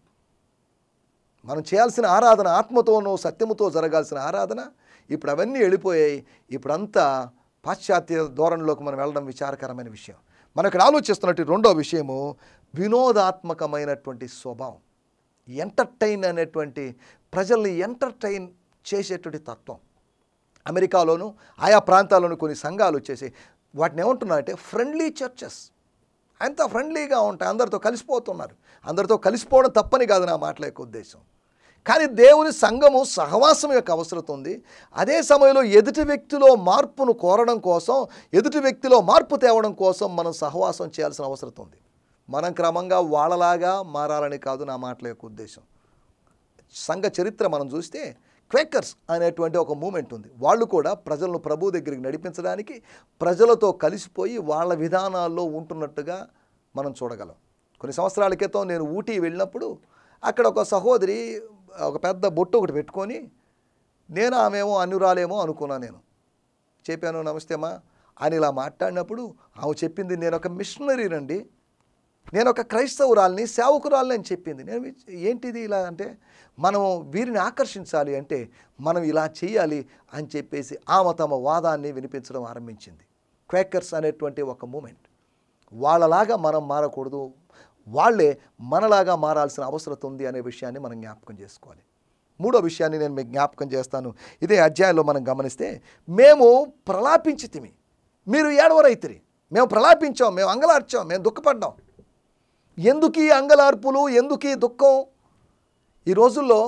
మనం చేయాల్సిన ఆరాధన ఆత్మతోనూ సత్యముతో జరగాల్సిన ఆరాధన ఇప్పుడు అవన్నీ వెళ్ళిపోయాయి ఇప్పుడంతా పాశ్చాత్య ధోరణిలోకి మనం వెళ్ళడం విచారకరమైన విషయం మనం ఇక్కడ ఆలోచిస్తున్నట్టు రెండో విషయము వినోదాత్మకమైనటువంటి స్వభావం ఎంటర్టైన్ అనేటువంటి ప్రజల్ని ఎంటర్టైన్ చేసేటువంటి తత్వం అమెరికాలోను ఆయా ప్రాంతాల్లోని కొన్ని సంఘాలు వచ్చేసి వాటిని ఏమంటున్నారంటే ఫ్రెండ్లీ చర్చెస్ అంత ఫ్రెండ్లీగా ఉంటాయి అందరితో కలిసిపోతున్నారు అందరితో కలిసిపోవడం తప్పని కాదు నా మాటల యొక్క ఉద్దేశం కానీ దేవుని సంఘము సహవాసం యొక్క అవసరం ఉంది అదే సమయంలో ఎదుటి వ్యక్తిలో మార్పును కోరడం కోసం ఎదుటి వ్యక్తిలో మార్పు తేవడం కోసం మనం సహవాసం చేయాల్సిన అవసరం ఉంది మనం క్రమంగా వాళ్ళలాగా మారాలని కాదు నా మాటల యొక్క ఉద్దేశం సంఘ చరిత్ర మనం చూస్తే క్వేకర్స్ అనేటువంటి ఒక మూమెంట్ ఉంది వాళ్ళు కూడా ప్రజలను ప్రభు దగ్గరికి నడిపించడానికి ప్రజలతో కలిసిపోయి వాళ్ళ విధానాల్లో ఉంటున్నట్టుగా మనం చూడగలం కొన్ని సంవత్సరాల క్రితం నేను ఊటీ వెళ్ళినప్పుడు అక్కడ ఒక సహోదరి ఒక పెద్ద బొట్టు ఒకటి పెట్టుకొని నేను ఆమెమో అన్యురాలేమో అనుకున్నాను నేను చెప్పాను నమస్తేమా అని ఇలా మాట్లాడినప్పుడు ఆమె చెప్పింది నేను ఒక మిషనరీనండి నేను ఒక క్రైస్తవురాల్ని సేవకురాల్ని అని చెప్పింది నేను ఏంటిది ఇలా అంటే మనం వీరిని ఆకర్షించాలి అంటే మనం ఇలా చేయాలి అని చెప్పేసి ఆమె తమ వాదాన్ని వినిపించడం ఆరంభించింది క్వేకర్స్ అనేటువంటి ఒక మూమెంట్ వాళ్ళలాగా మనం మారకూడదు వాళ్ళే మనలాగా మారాల్సిన అవసరం ఉంది అనే విషయాన్ని మనం జ్ఞాపకం చేసుకోవాలి మూడో విషయాన్ని నేను మీకు జ్ఞాపకం చేస్తాను ఇదే అధ్యాయంలో మనం గమనిస్తే మేము ప్రలాపించితిమి మీరు ఏడవరైతిరి మేము ప్రలాపించాం మేము అంగలార్చాం మేము దుఃఖపడ్డాం ఎందుకు ఈ అంగలార్పులు ఎందుకు ఈ దుఃఖం ఈ రోజుల్లో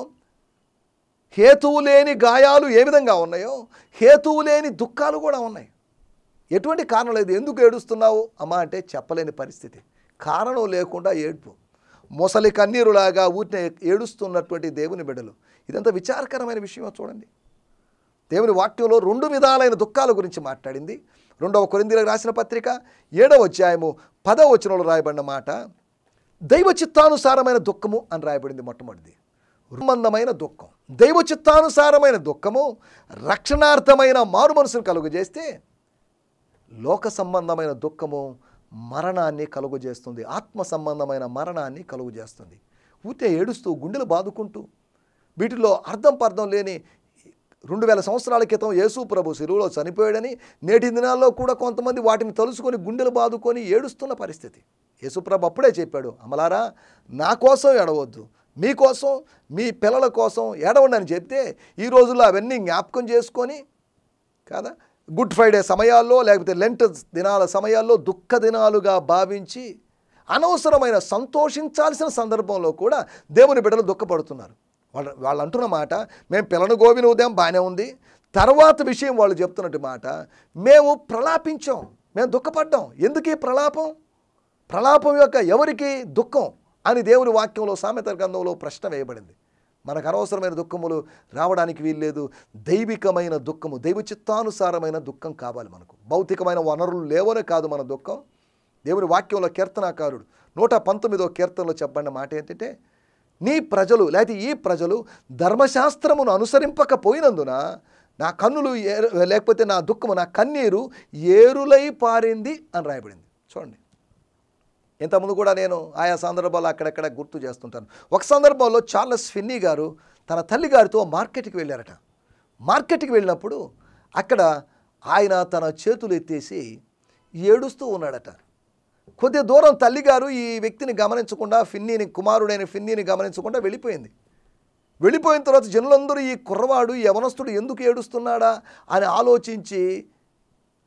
హేతువు లేని గాయాలు ఏ విధంగా ఉన్నాయో హేతువు లేని దుఃఖాలు కూడా ఉన్నాయి ఎటువంటి కారణం లేదు ఎందుకు ఏడుస్తున్నావు అమ్మా అంటే చెప్పలేని పరిస్థితి కారణం లేకుండా ఏడుపు మొసలి కన్నీరులాగా ఊటిని ఏడుస్తున్నటువంటి దేవుని బిడ్డలు ఇదంతా విచారకరమైన విషయం చూడండి దేవుని వాక్యంలో రెండు విధాలైన దుఃఖాల గురించి మాట్లాడింది రెండవ కొరిందీలకు రాసిన పత్రిక ఏడవ అధ్యాయము పదవ వచనంలో రాయబడిన మాట దైవ చిత్తానుసారమైన దుఃఖము అని రాయబడింది మొట్టమొదటిది సంబంధమైన దుఃఖం దైవ చిత్తానుసారమైన దుఃఖము రక్షణార్థమైన మారు మనసును కలుగజేస్తే లోక సంబంధమైన దుఃఖము మరణాన్ని కలుగజేస్తుంది ఆత్మ సంబంధమైన మరణాన్ని కలుగజేస్తుంది ఊటే ఏడుస్తూ గుండెలు బాదుకుంటూ వీటిలో అర్థం పర్థం లేని రెండు వేల సంవత్సరాల క్రితం యేసు ప్రభు శిరువులో చనిపోయాడని నేటి దినాల్లో కూడా కొంతమంది వాటిని తలుసుకొని గుండెలు బాదుకొని ఏడుస్తున్న పరిస్థితి యేసుప్రభు అప్పుడే చెప్పాడు అమలారా నా కోసం ఏడవద్దు మీకోసం మీ పిల్లల కోసం ఏడవండి అని చెప్తే ఈ రోజుల్లో అవన్నీ జ్ఞాపకం చేసుకొని కాదా గుడ్ ఫ్రైడే సమయాల్లో లేకపోతే లెంట్ దినాల సమయాల్లో దుఃఖ దినాలుగా భావించి అనవసరమైన సంతోషించాల్సిన సందర్భంలో కూడా దేవుని బిడ్డలు దుఃఖపడుతున్నారు వాళ్ళు వాళ్ళు అంటున్న మాట మేము పిల్లను గోవిన ఉదయం బాగానే ఉంది తర్వాత విషయం వాళ్ళు చెప్తున్నట్టు మాట మేము ప్రలాపించాం మేము దుఃఖపడ్డాం ఎందుకు ఈ ప్రలాపం ప్రలాపం యొక్క ఎవరికి దుఃఖం అని దేవుని వాక్యంలో సామెత గ్రంథంలో ప్రశ్న వేయబడింది మనకు అనవసరమైన దుఃఖములు రావడానికి వీల్లేదు దైవికమైన దుఃఖము దైవ చిత్తానుసారమైన దుఃఖం కావాలి మనకు భౌతికమైన వనరులు లేవనే కాదు మన దుఃఖం దేవుని వాక్యంలో కీర్తనాకారుడు నూట పంతొమ్మిదో కీర్తనలో చెప్పబడిన మాట ఏంటంటే నీ ప్రజలు లేకపోతే ఈ ప్రజలు ధర్మశాస్త్రమును అనుసరింపకపోయినందున నా కన్నులు ఏరు లేకపోతే నా దుఃఖము నా కన్నీరు ఏరులై పారింది అని రాయబడింది చూడండి ఇంతకుముందు కూడా నేను ఆయా సందర్భాలు అక్కడక్కడ గుర్తు చేస్తుంటాను ఒక సందర్భంలో చార్లెస్ ఫిన్నీ గారు తన తల్లి గారితో మార్కెట్కి వెళ్ళారట మార్కెట్కి వెళ్ళినప్పుడు అక్కడ ఆయన తన చేతులు ఎత్తేసి ఏడుస్తూ ఉన్నాడట కొద్ది దూరం తల్లిగారు ఈ వ్యక్తిని గమనించకుండా ఫిన్నీని కుమారుడైన ఫిన్నీని గమనించకుండా వెళ్ళిపోయింది వెళ్ళిపోయిన తర్వాత జనులందరూ ఈ కుర్రవాడు ఈ యవనస్తుడు ఎందుకు ఏడుస్తున్నాడా అని ఆలోచించి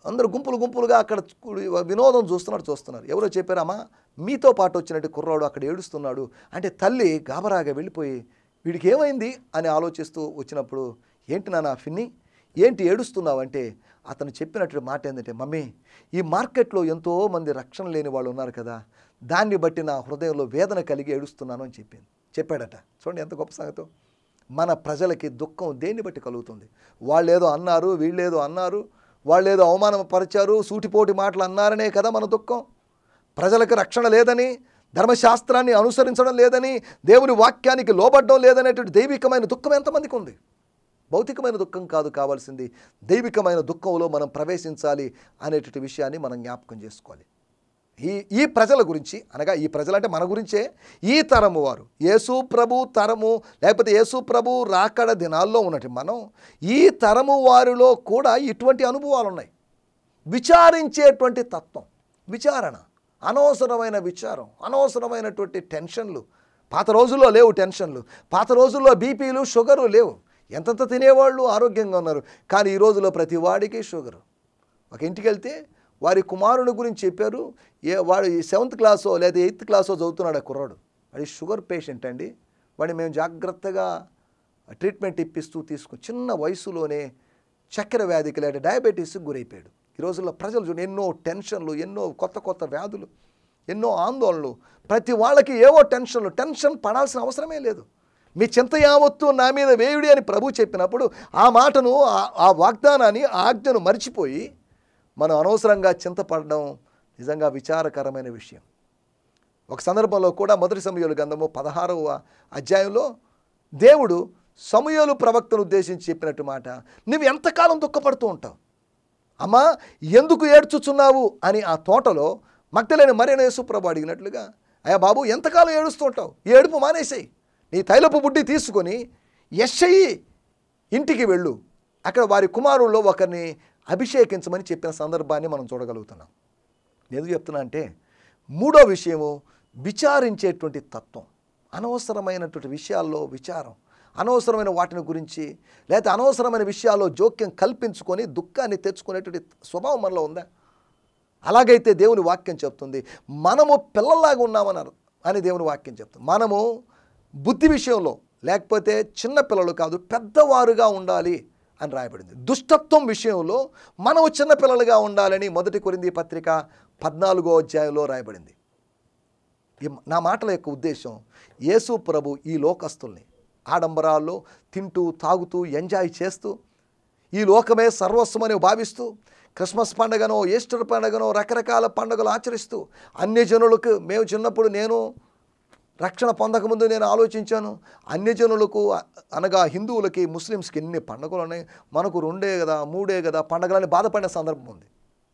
అందరూ గుంపులు గుంపులుగా అక్కడ కూడి వినోదం చూస్తున్నారు చూస్తున్నారు ఎవరో చెప్పారమ్మా మీతో పాటు వచ్చినట్టు కుర్రాడు అక్కడ ఏడుస్తున్నాడు అంటే తల్లి గాబరాగా వెళ్ళిపోయి వీడికి ఏమైంది అని ఆలోచిస్తూ వచ్చినప్పుడు ఏంటి నాన్న ఫిన్ని ఏంటి ఏడుస్తున్నావు అంటే అతను చెప్పినట్టు మాట ఏంటంటే మమ్మీ ఈ మార్కెట్లో ఎంతో మంది రక్షణ లేని వాళ్ళు ఉన్నారు కదా దాన్ని బట్టి నా హృదయంలో వేదన కలిగి ఏడుస్తున్నాను అని చెప్పింది చెప్పాడట చూడండి ఎంత గొప్ప సంగతం మన ప్రజలకి దుఃఖం దేన్ని బట్టి కలుగుతుంది వాళ్ళేదో అన్నారు వీళ్ళేదో అన్నారు వాళ్ళేదో అవమానపరిచారు సూటిపోటి మాటలు అన్నారనే కదా మన దుఃఖం ప్రజలకు రక్షణ లేదని ధర్మశాస్త్రాన్ని అనుసరించడం లేదని దేవుని వాక్యానికి లోబడ్డం లేదనేటువంటి దైవికమైన దుఃఖం ఎంతమందికి ఉంది భౌతికమైన దుఃఖం కాదు కావాల్సింది దైవికమైన దుఃఖంలో మనం ప్రవేశించాలి అనేటువంటి విషయాన్ని మనం జ్ఞాపకం చేసుకోవాలి ఈ ఈ ప్రజల గురించి అనగా ఈ ప్రజలంటే మన గురించే ఈ తరము వారు యేసు ప్రభు తరము లేకపోతే యేసు ప్రభు రాకడ దినాల్లో ఉన్నట్టు మనం ఈ తరము వారిలో కూడా ఇటువంటి అనుభవాలు ఉన్నాయి విచారించేటువంటి తత్వం విచారణ అనవసరమైన విచారం అనవసరమైనటువంటి టెన్షన్లు పాత రోజుల్లో లేవు టెన్షన్లు పాత రోజుల్లో బీపీలు షుగరు లేవు ఎంతెంత తినేవాళ్ళు ఆరోగ్యంగా ఉన్నారు కానీ ఈ రోజులో ప్రతి వాడికి షుగరు ఒక ఇంటికి వెళ్తే వారి కుమారుని గురించి చెప్పారు ఏ వాడు సెవెంత్ క్లాసో లేదా ఎయిత్ క్లాసో చదువుతున్నాడు ఆ కుర్రాడు వాడి షుగర్ పేషెంట్ అండి వాడిని మేము జాగ్రత్తగా ట్రీట్మెంట్ ఇప్పిస్తూ తీసుకు చిన్న వయసులోనే చక్కెర వ్యాధికి లేదా డయాబెటీస్కి గురైపోయాడు ఈ రోజుల్లో ప్రజలు చూడండి ఎన్నో టెన్షన్లు ఎన్నో కొత్త కొత్త వ్యాధులు ఎన్నో ఆందోళనలు ప్రతి వాళ్ళకి ఏవో టెన్షన్లు టెన్షన్ పడాల్సిన అవసరమే లేదు మీ చింత యావత్తు నా మీద వేయుడి అని ప్రభు చెప్పినప్పుడు ఆ మాటను ఆ- ఆ వాగ్దానాన్ని ఆ ఆజ్ఞను మర్చిపోయి మనం అనవసరంగా చింతపడడం నిజంగా విచారకరమైన విషయం ఒక సందర్భంలో కూడా మొదటి సమయాలు గంధము పదహారవ అధ్యాయంలో దేవుడు సమయాలు ప్రవక్తను ఉద్దేశించి చెప్పినట్టు మాట నువ్వు ఎంతకాలం దుఃఖపడుతూ ఉంటావు అమ్మా ఎందుకు ఏడ్చుచున్నావు అని ఆ తోటలో మక్తలేని మరైన యేసుప్రభు అడిగినట్లుగా అయ్యా బాబు ఎంతకాలం ఏడుస్తూ ఉంటావు ఈ ఏడుపు మానేసేయి నీ తైలపు బుడ్డి తీసుకొని యశ్షయి ఇంటికి వెళ్ళు అక్కడ వారి కుమారుల్లో ఒకరిని అభిషేకించమని చెప్పిన సందర్భాన్ని మనం చూడగలుగుతున్నాం ఎందుకు చెప్తున్నా అంటే మూడో విషయము విచారించేటువంటి తత్వం అనవసరమైనటువంటి విషయాల్లో విచారం అనవసరమైన వాటిని గురించి లేదా అనవసరమైన విషయాల్లో జోక్యం కల్పించుకొని దుఃఖాన్ని తెచ్చుకునేటువంటి స్వభావం మనలో ఉందా అలాగైతే దేవుని వాక్యం చెప్తుంది మనము పిల్లల్లాగా ఉన్నామన్నారు అని దేవుని వాక్యం చెప్తుంది మనము బుద్ధి విషయంలో లేకపోతే చిన్న పిల్లలు కాదు పెద్దవారుగా ఉండాలి అని రాయబడింది దుష్టత్వం విషయంలో మనము చిన్న పిల్లలుగా ఉండాలని మొదటి కొరింది పత్రిక పద్నాలుగో అధ్యాయంలో రాయబడింది ఈ నా మాటల యొక్క ఉద్దేశం యేసు ప్రభు ఈ లోకస్తుల్ని ఆడంబరాల్లో తింటూ తాగుతూ ఎంజాయ్ చేస్తూ ఈ లోకమే సర్వస్వమని భావిస్తూ క్రిస్మస్ పండుగనో ఈస్టర్ పండుగనో రకరకాల పండుగలు ఆచరిస్తూ అన్ని జనులకు మేము చిన్నప్పుడు నేను రక్షణ పొందకముందు నేను ఆలోచించాను అన్ని జనులకు అ- అనగా హిందువులకి ముస్లిమ్స్కి ఎన్ని పండుగలు ఉన్నాయి మనకు రెండే కదా మూడే కదా పండుగలని బాధపడిన సందర్భం ఉంది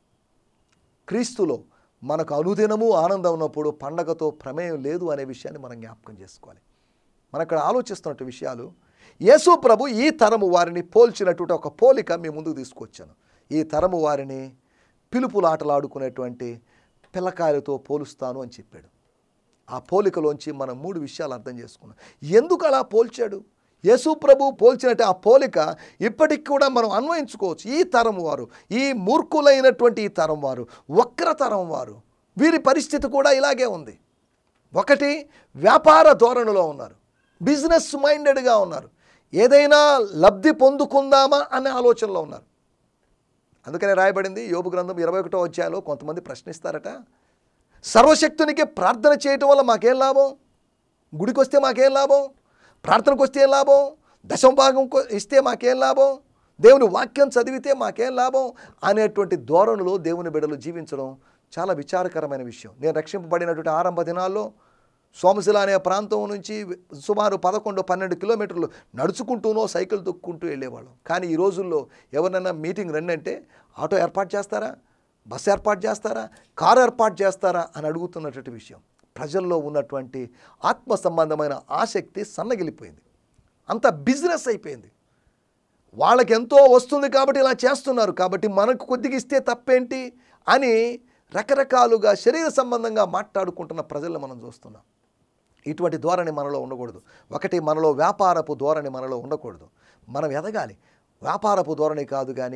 క్రీస్తులో మనకు అనుదినము ఆనందం ఉన్నప్పుడు పండగతో ప్రమేయం లేదు అనే విషయాన్ని మనం జ్ఞాపకం చేసుకోవాలి మనం ఇక్కడ ఆలోచిస్తున్నట్టు విషయాలు యేసు ప్రభు ఈ తరము వారిని పోల్చినటువంటి ఒక పోలిక మీ ముందుకు తీసుకొచ్చాను ఈ తరము వారిని పిలుపులాటలాడుకునేటువంటి పిల్లకాయలతో పోలుస్తాను అని చెప్పాడు ఆ పోలికలోంచి మనం మూడు విషయాలు అర్థం చేసుకున్నాం ఎందుకు అలా పోల్చాడు యేసు ప్రభు పోల్చినట్టు ఆ పోలిక ఇప్పటికి కూడా మనం అన్వయించుకోవచ్చు ఈ తరం వారు ఈ మూర్ఖులైనటువంటి ఈ తరం వారు వక్ర తరం వారు వీరి పరిస్థితి కూడా ఇలాగే ఉంది ఒకటి వ్యాపార ధోరణిలో ఉన్నారు బిజినెస్ మైండెడ్గా ఉన్నారు ఏదైనా లబ్ధి పొందుకుందామా అనే ఆలోచనలో ఉన్నారు అందుకనే రాయబడింది యోబు గ్రంథం ఇరవై ఒకటో అధ్యాయంలో కొంతమంది ప్రశ్నిస్తారట సర్వశక్తునికి ప్రార్థన చేయటం వల్ల మాకేం లాభం గుడికి వస్తే మాకేం లాభం ప్రార్థనకు వస్తే ఏం లాభం దశమ భాగం కొ- ఇస్తే మాకేం లాభం దేవుని వాక్యం చదివితే మాకేం లాభం అనేటువంటి ధోరణిలో దేవుని బిడ్డలు జీవించడం చాలా విచారకరమైన విషయం నేను రక్షింపబడినటువంటి ఆరంభ దినాల్లో సోమశిల అనే ప్రాంతం నుంచి సుమారు పదకొండు పన్నెండు కిలోమీటర్లు నడుచుకుంటూనో సైకిల్ తొక్కుంటూ వెళ్ళేవాళ్ళం కానీ ఈ రోజుల్లో ఎవరినైనా మీటింగ్ రండి అంటే ఆటో ఏర్పాటు చేస్తారా బస్సు ఏర్పాటు చేస్తారా కారు ఏర్పాటు చేస్తారా అని అడుగుతున్నటువంటి విషయం ప్రజల్లో ఉన్నటువంటి ఆత్మ సంబంధమైన ఆసక్తి సన్నగిలిపోయింది అంత బిజినెస్ అయిపోయింది వాళ్ళకి ఎంతో వస్తుంది కాబట్టి ఇలా చేస్తున్నారు కాబట్టి మనకు కొద్దిగా ఇస్తే తప్పేంటి అని రకరకాలుగా శరీర సంబంధంగా మాట్లాడుకుంటున్న ప్రజలను మనం చూస్తున్నాం ఇటువంటి ధోరణి మనలో ఉండకూడదు ఒకటి మనలో వ్యాపారపు ధోరణి మనలో ఉండకూడదు మనం ఎదగాలి వ్యాపారపు ధోరణి కాదు కానీ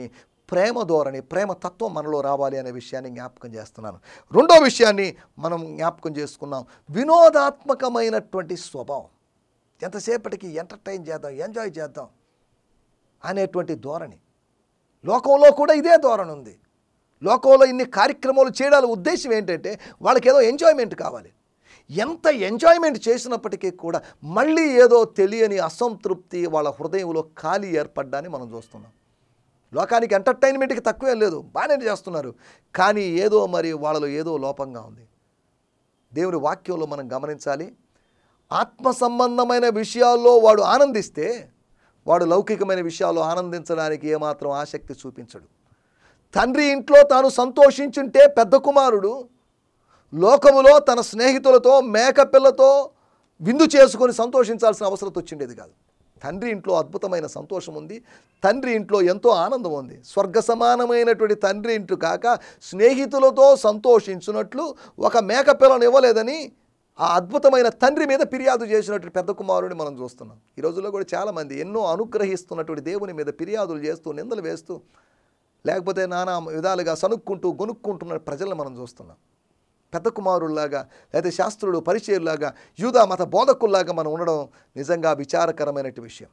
ప్రేమ ధోరణి ప్రేమ తత్వం మనలో రావాలి అనే విషయాన్ని జ్ఞాపకం చేస్తున్నాను రెండో విషయాన్ని మనం జ్ఞాపకం చేసుకున్నాం వినోదాత్మకమైనటువంటి స్వభావం ఎంతసేపటికి ఎంటర్టైన్ చేద్దాం ఎంజాయ్ చేద్దాం అనేటువంటి ధోరణి లోకంలో కూడా ఇదే ధోరణి ఉంది లోకంలో ఇన్ని కార్యక్రమాలు చేయడాల ఉద్దేశం ఏంటంటే వాళ్ళకి ఏదో ఎంజాయ్మెంట్ కావాలి ఎంత ఎంజాయ్మెంట్ చేసినప్పటికీ కూడా మళ్ళీ ఏదో తెలియని అసంతృప్తి వాళ్ళ హృదయంలో ఖాళీ ఏర్పడ్డాన్ని మనం చూస్తున్నాం లోకానికి ఎంటర్టైన్మెంట్కి తక్కువే లేదు బాగానే చేస్తున్నారు కానీ ఏదో మరి వాళ్ళలో ఏదో లోపంగా ఉంది దేవుని వాక్యంలో మనం గమనించాలి ఆత్మ సంబంధమైన విషయాల్లో వాడు ఆనందిస్తే వాడు లౌకికమైన విషయాల్లో ఆనందించడానికి ఏమాత్రం ఆసక్తి చూపించడు తండ్రి ఇంట్లో తాను సంతోషించుంటే పెద్ద కుమారుడు లోకములో తన స్నేహితులతో మేకపిల్లతో విందు చేసుకొని సంతోషించాల్సిన అవసరం వచ్చిండేది కాదు తండ్రి ఇంట్లో అద్భుతమైన సంతోషం ఉంది తండ్రి ఇంట్లో ఎంతో ఆనందం ఉంది స్వర్గ సమానమైనటువంటి తండ్రి ఇంట్లో కాక స్నేహితులతో సంతోషించినట్లు ఒక మేకపిల్లను ఇవ్వలేదని ఆ అద్భుతమైన తండ్రి మీద ఫిర్యాదు చేసినటువంటి పెద్ద కుమారుడిని మనం చూస్తున్నాం ఈ రోజుల్లో కూడా చాలామంది ఎన్నో అనుగ్రహిస్తున్నటువంటి దేవుని మీద ఫిర్యాదులు చేస్తూ నిందలు వేస్తూ లేకపోతే నానా విధాలుగా సనుక్కుంటూ గొనుక్కుంటున్న ప్రజలను మనం చూస్తున్నాం పెద్ద కుమారుల్లాగా లేదా శాస్త్రుడు పరిచయుల్లాగా యూదా మత బోధకుల్లాగా మనం ఉండడం నిజంగా విచారకరమైనటువంటి విషయం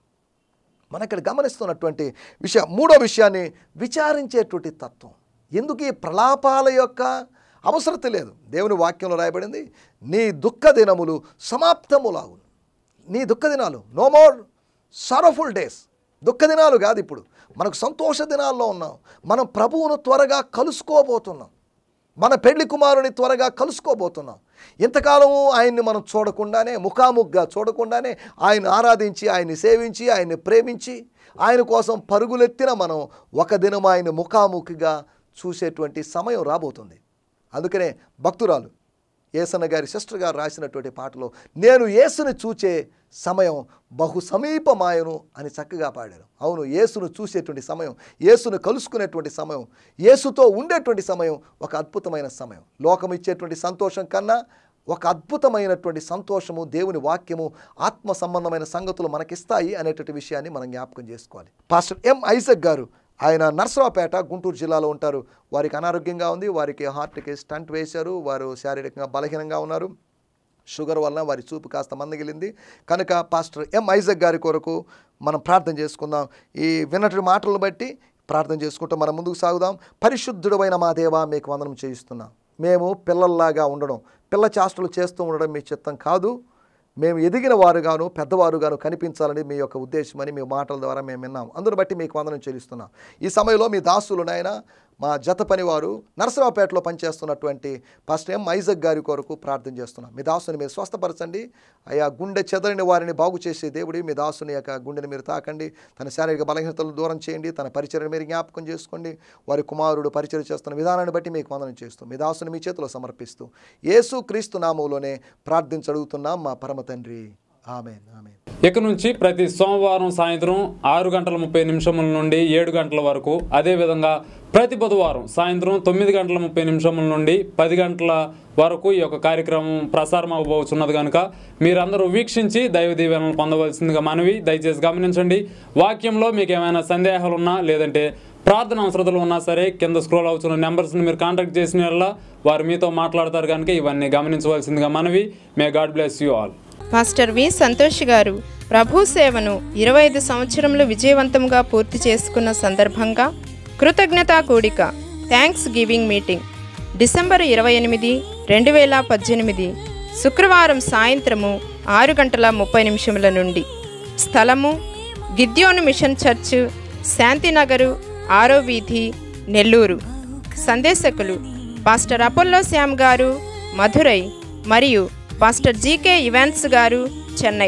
మనం ఇక్కడ గమనిస్తున్నటువంటి విషయం మూడో విషయాన్ని విచారించేటువంటి తత్వం ఎందుకు ఈ ప్రలాపాల యొక్క అవసరత లేదు దేవుని వాక్యంలో రాయబడింది నీ దుఃఖ దినములు సమాప్తములాగు నీ దుఃఖ దినాలు నో మోర్ సారోఫుల్ డేస్ దుఃఖ దినాలు కాదు ఇప్పుడు మనకు సంతోష దినాల్లో ఉన్నాం మనం ప్రభువును త్వరగా కలుసుకోబోతున్నాం మన పెళ్లి కుమారుని త్వరగా కలుసుకోబోతున్నాం ఇంతకాలము ఆయన్ని మనం చూడకుండానే ముఖాముఖిగా చూడకుండానే ఆయన ఆరాధించి ఆయన్ని సేవించి ఆయన్ని ప్రేమించి ఆయన కోసం పరుగులెత్తిన మనం ఒక దినం ఆయన ముఖాముఖిగా చూసేటువంటి సమయం రాబోతుంది అందుకనే భక్తురాలు ఏసన్న గారి సిస్టర్ గారు రాసినటువంటి పాటలో నేను యేసుని చూచే సమయం బహు సమీపమాయను అని చక్కగా పాడారు అవును యేసును చూసేటువంటి సమయం యేసును కలుసుకునేటువంటి సమయం యేసుతో ఉండేటువంటి సమయం ఒక అద్భుతమైన సమయం లోకం ఇచ్చేటువంటి సంతోషం కన్నా ఒక అద్భుతమైనటువంటి సంతోషము దేవుని వాక్యము ఆత్మ సంబంధమైన సంగతులు మనకిస్తాయి అనేటువంటి విషయాన్ని మనం జ్ఞాపకం చేసుకోవాలి పాస్టర్ ఎం ఐజక్ గారు ఆయన నర్సరావుపేట గుంటూరు జిల్లాలో ఉంటారు వారికి అనారోగ్యంగా ఉంది వారికి హార్ట్కి స్టంట్ వేశారు వారు శారీరకంగా బలహీనంగా ఉన్నారు షుగర్ వలన వారి చూపు కాస్త మందగిలింది కనుక పాస్టర్ ఎం ఐజక్ గారి కొరకు మనం ప్రార్థన చేసుకుందాం ఈ విన్నటువంటి మాటలను బట్టి ప్రార్థన చేసుకుంటూ మనం ముందుకు సాగుదాం పరిశుద్ధుడమైన మా దేవా మీకు వందనం చేయిస్తున్నాం మేము పిల్లల్లాగా ఉండడం పిల్ల చేష్టలు చేస్తూ ఉండడం మీ చిత్తం కాదు మేము ఎదిగిన వారుగాను పెద్దవారుగాను కనిపించాలని మీ యొక్క ఉద్దేశమని మీ మాటల ద్వారా మేము విన్నాం అందును బట్టి మీకు వందనం చెల్లిస్తున్నాం ఈ సమయంలో మీ దాసులు నాయన మా జత పనివారు నరసరావుపేటలో పనిచేస్తున్నటువంటి పాస్టర్ ఎం ఐజక్ గారి కొరకు ప్రార్థన చేస్తున్నాం మీ దాసుని మీరు స్వస్థపరచండి అయా గుండె చెదరిని వారిని బాగు చేసే దేవుడి మీ దాసుని యొక్క గుండెని మీరు తాకండి తన శారీరక బలహీనతలను దూరం చేయండి తన పరిచయను మీరు జ్ఞాపకం చేసుకోండి వారి కుమారుడు పరిచయం చేస్తున్న విధానాన్ని బట్టి మీకు వందనం చేస్తూ మీ దాసుని మీ చేతిలో సమర్పిస్తూ యేసు క్రీస్తు నామంలోనే ప్రార్థించడుగుతున్నాం మా పరమ తండ్రి ఆమెన్ ఆమెన్ ఇక నుంచి ప్రతి సోమవారం సాయంత్రం ఆరు గంటల ముప్పై నిమిషముల నుండి ఏడు గంటల వరకు అదేవిధంగా ప్రతి బుధవారం సాయంత్రం తొమ్మిది గంటల ముప్పై నిమిషముల నుండి పది గంటల వరకు ఈ యొక్క కార్యక్రమం ప్రసారం అవ్వబోతున్నది కనుక మీరందరూ వీక్షించి దైవ దీవెనలు పొందవలసిందిగా మనవి దయచేసి గమనించండి వాక్యంలో మీకు ఏమైనా సందేహాలు ఉన్నా లేదంటే ప్రార్థన అవసరతలు ఉన్నా సరే కింద స్క్రోల్ అవుతున్న నెంబర్స్ని మీరు కాంటాక్ట్ చేసిన వల్ల వారు మీతో మాట్లాడతారు కనుక ఇవన్నీ గమనించవలసిందిగా మనవి may God bless you all master V Santosh garu ప్రభు సేవను ఇరవై ఐదు సంవత్సరములు విజయవంతంగా పూర్తి చేసుకున్న సందర్భంగా కృతజ్ఞతా కూడిక థ్యాంక్స్ గివింగ్ మీటింగ్ డిసెంబర్ ఇరవై ఎనిమిది రెండు వేల పద్దెనిమిది శుక్రవారం సాయంత్రము ఆరు గంటల ముప్పై నిమిషముల నుండి స్థలము గిద్యోను మిషన్ చర్చ్ శాంతినగరు ఆరో వీధి నెల్లూరు సందేశకులు పాస్టర్ అపోల్లో శ్యామ్ గారు మధురై మరియు pastor GK Evans garu Chennai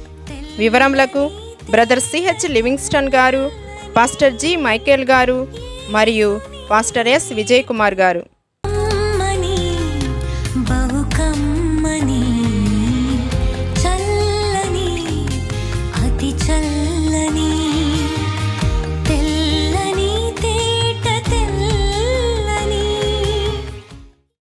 వివరములకు brother CH Livingston garu pastor G Michael garu మరియు పాస్టర్ ఎస్ విజయ్ కుమార్ గారు